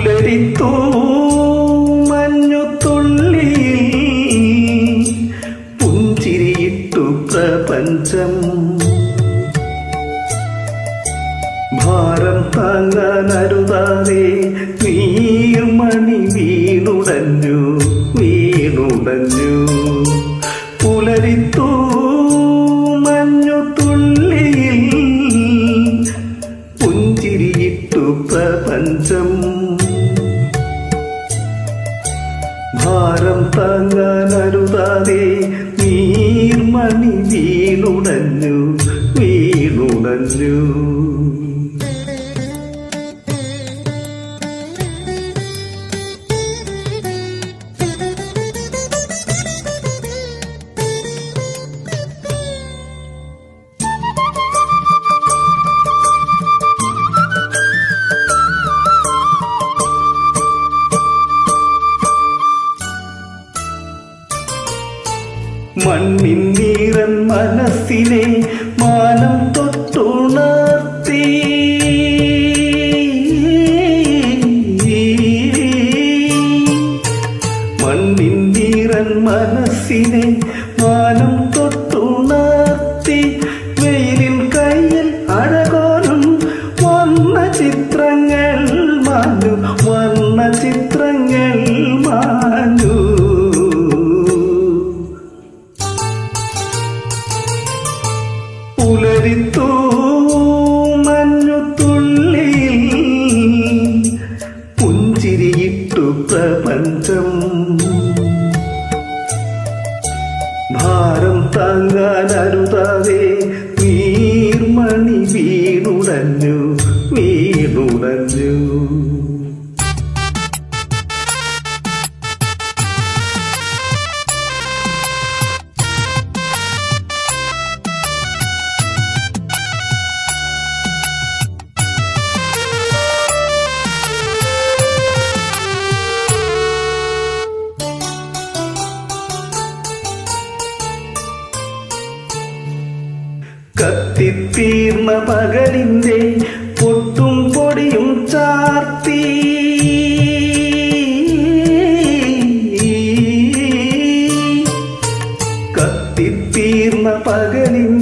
പുലരിത്തൂ മഞ്ഞുതുള്ളി പുഞ്ചിരിയിട്ടു പ്രപഞ്ചം ഭാരം താങ്ങാനരുതാതെ നീർമണി വീണുടഞ്ഞു വീണുടഞ്ഞു പുലരിത്തൂ മഞ്ഞുതുള്ളിയിൽ പുഞ്ചിരിയിട്ടു പ്രപഞ്ചം ഭാരം താങ്ങാനരുതാതെ നീർമണി വീണുടഞ്ഞു വീണുടഞ്ഞു മണ്ണിൻ നീറൻ മനസ്സിനെ മാനം തൊട്ടുണർത്തി മണ്ണിൻ നീറൻ മനസ്സിനെ മാനം തൊട്ടുണർത്തി വെയിലിൻ കയ്യിൽ അഴകോലും വന്ന ചിത്രങ്ങൾ മാഞ്ഞു വന്ന ചിത്രങ്ങൾ മാഞ്ഞു പുലരിത്തൂ മഞ്ഞുതുള്ളിയിൽ പുഞ്ചിരിയിട്ടു പ്രപഞ്ചം ഭാരം താങ്ങാനരുതാതെ നീർമണി വീണുടഞ്ഞു വീണുടഞ്ഞു കത്തിത്തീർന്ന പകലിന്റെ പൊട്ടും പൊടിയും ചാർത്തി കത്തിത്തീർന്ന പകലിന്റെ